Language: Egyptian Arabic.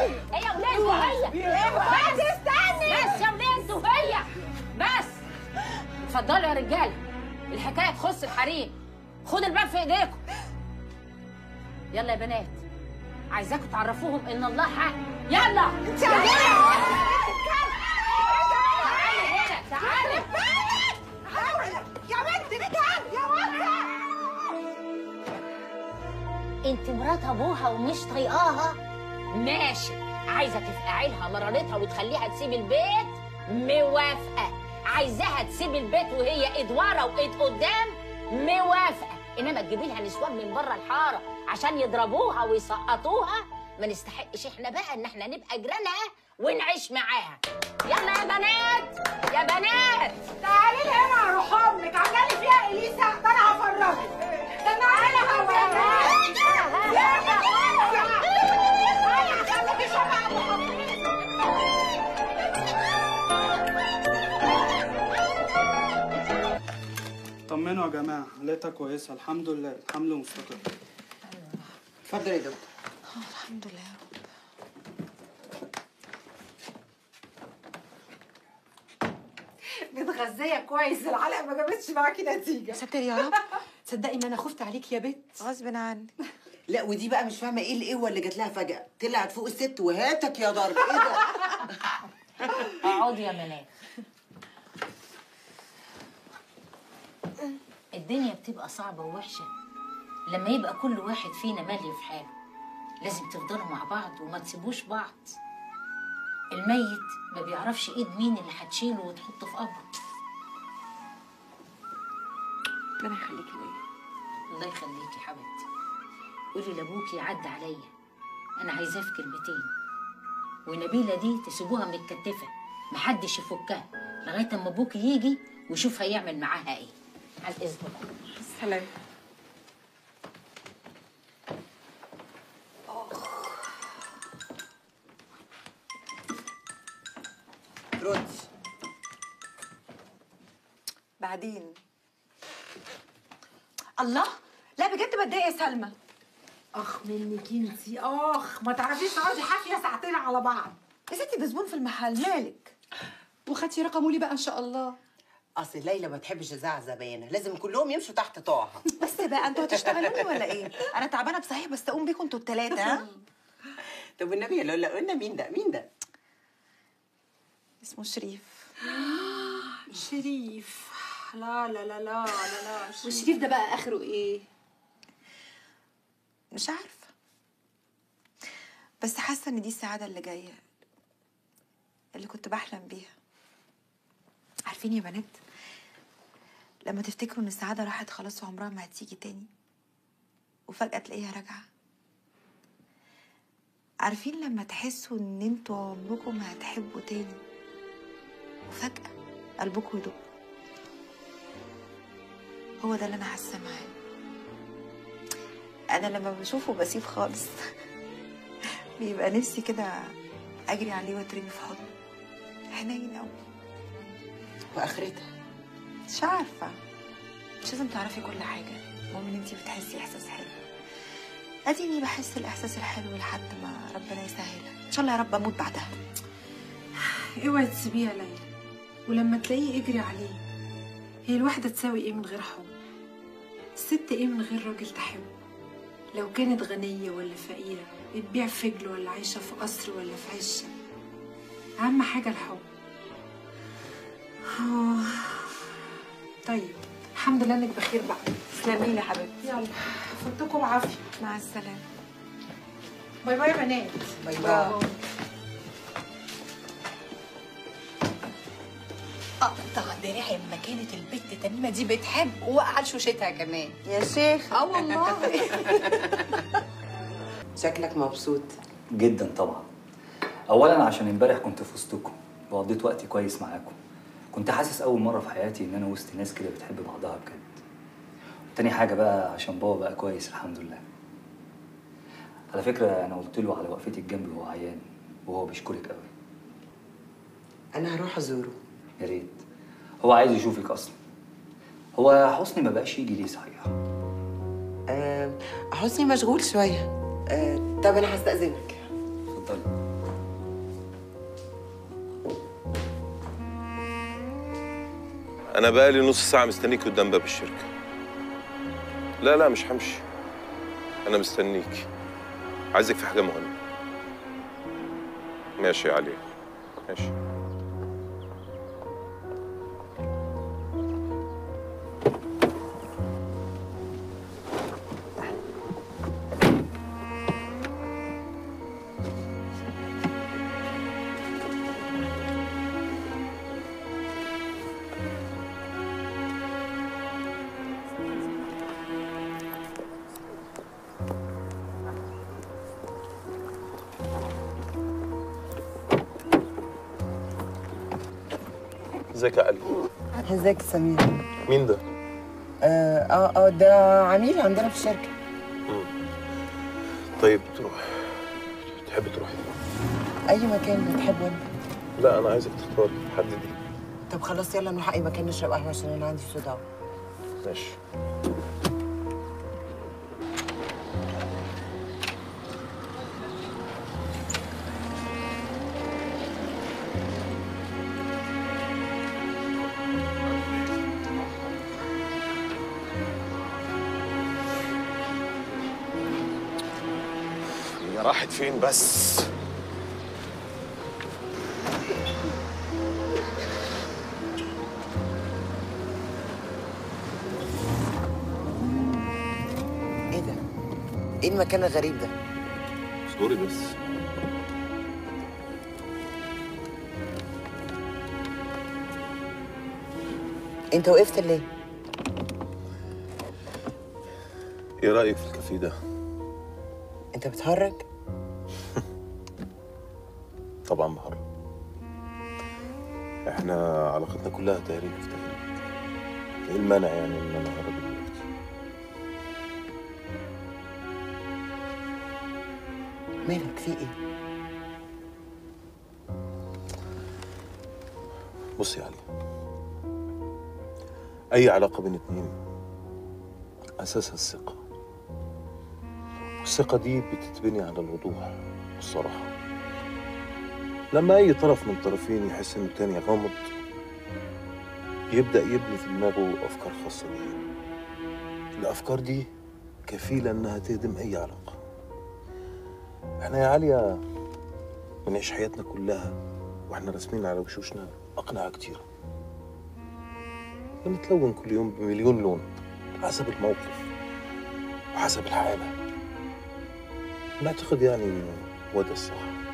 هي ولاد وهي بس استني بس يا ولاد وهي بس اتفضلوا يا رجاله الحكايه تخص الحريم خد الباب في ايديكم يلا يا بنات عايزاكم تعرفوهم ان الله حق يلا انت تعالي هنا تعالي يا بنت رجال يا وطة انت مرات ابوها ومش طايقاها ماشي عايزه تفقعي لها مرارتها وتخليها تسيب البيت موافقه عايزاها تسيب البيت وهي ايد ورا وايد قدام موافقه انما تجيبي لها نسوان من بره الحاره عشان يضربوها ويسقطوها ما نستحقش احنا بقى ان احنا نبقى جيرانها ونعيش معاها يلا يا بنات يا بنات تعالي لي هنا يا روح امك عمالي فيها اليسا ده انا هفرجك ده انا عايزه طمنوا يا جماعه لقيتها كويسه الحمد لله الحمل مستقر اتفضل يا دكتور الحمد لله يا رب متغذيه كويس العلقه ما جابتش معاكي نتيجه ستر يا رب تصدقي ان انا خفت عليك يا بت غصب عني لا ودي بقى مش فاهمه ايه القوه اللي جات لها فجاه طلعت فوق الست وهاتك يا ضرب ايه ده اقعدوا يا بنات الدنيا بتبقى صعبة ووحشة لما يبقى كل واحد فينا مالي في حاله لازم تفضلوا مع بعض وما تسيبوش بعض الميت ما بيعرفش ايد مين اللي هتشيله وتحطه في قبره ربنا يخليكي ليا الله يخليكي حبيبتي قولي لابوكي عدى عليا انا عايزاه في كلمتين ونبيله دي تسيبوها متكتفه محدش يفكها لغايه اما ابوكي يجي ويشوف هيعمل معاها ايه على الاذن بقى سلام ردي بعدين الله لا بجد بتضايق يا سلمى اخ منك انتي اخ ما تعرفيش تقعدي حافيه ساعتين على بعض يا ستي ده زبون في المحل مالك وخدتي رقمه لي بقى ان شاء الله اصل ليلى ما تحبش تزعق زباينها لازم كلهم يمشوا تحت طوعها بس بقى انتوا هتشتغلوني ولا ايه انا تعبانه بصحيح بس اقوم بيكم انتوا التلاته ها طب والنبي يا لولا قلنا مين ده مين ده اسمه شريف شريف لا لا لا لا لا لا والشريف ده بقى اخره ايه مش عارفه بس حاسه ان دي السعاده اللي جايه اللي كنت بحلم بيها عارفين يا بنات لما تفتكروا ان السعاده راحت خلاص وعمرها ما هتيجي تاني وفجاه تلاقيها راجعه عارفين لما تحسوا ان انتوا عمركم ما هتحبوا تاني وفجاه قلبكم يدق هو ده اللي انا حاسه معاه انا لما بشوفه بسيب خالص بيبقى نفسي كده اجري عليه واترمي في حضنه حنين قوي واخرتها مش عارفه مش لازم تعرفي كل حاجه المهم ان انتي بتحسي احساس حلو اديني بحس الاحساس الحلو لحد ما ربنا يسهلها ان شاء الله يا رب اموت بعدها اوعي تسيبيه يا ليلى ولما تلاقيه اجري عليه هي الواحدة تساوي ايه من غير حب الست ايه من غير راجل تحبه لو كانت غنية ولا فقيرة بتبيع فجل ولا عايشة في قصر ولا في عشة أهم حاجة الحب آه. طيب الحمد لله انك بخير بقى تسلمي لي يا حبيبتي يلا فوتكم بعافية مع السلامه باي باي يا بنات باي باي اقطع دراعي اما كانت البت تميمه دي بتحب وقع شوشتها كمان يا شيخ اه والله شكلك مبسوط جدا طبعا اولا عشان امبارح كنت في وسطكم وقضيت وقت كويس معاكم كنت حاسس اول مره في حياتي ان انا وسط ناس كده بتحب بعضها بجد تاني حاجه بقى عشان بابا بقى كويس الحمد لله على فكره انا قلت له على وقفتي جنبي وهو عيان وهو بيشكرك قوي انا هروح ازوره يا ريت هو عايز يشوفك اصلا هو حسني ما بقاش يجي ليه صحيح آه حسني مشغول شويه آه طب انا هستأذنك اتفضلي انا بقالي نص ساعه مستنيك قدام باب الشركه لا لا مش همشي انا مستنيك عايزك في حاجه مهمه ماشي يا علي ماشي ازيك يا علي ازيك يا سمير مين ده اه اه آه، ده عميل عندنا في الشركه طيب تروح تحب تروحي اي مكان بتحبه انت لا انا عايزك تختاري حددي طب خلاص يلا نروح اي مكان نشرب قهوه عشان انا عندي صداع ماشي هي راحت فين بس ايه ده ايه المكان الغريب ده سوري بس انت وقفت ليه ايه رايك في الكافيه ده انت بتهرج طبعا بهرب احنا علاقتنا كلها تهريج في تهريج ايه المانع يعني ان انا اهرب دلوقتي مالك في ايه بص يا علي اي علاقه بين اتنين اساسها الثقه والثقه دي بتتبني على الوضوح والصراحه لما اي طرف من الطرفين يحس ان التاني غامض يبدا يبني في دماغه افكار خاصه بيه الافكار دي كفيله انها تهدم اي علاقه احنا يا عليا بنعيش حياتنا كلها واحنا راسمين على وشوشنا اقنعه كتيره بنتلون كل يوم بمليون لون حسب الموقف وحسب الحاله نعتقد يعني انه هو ده الصح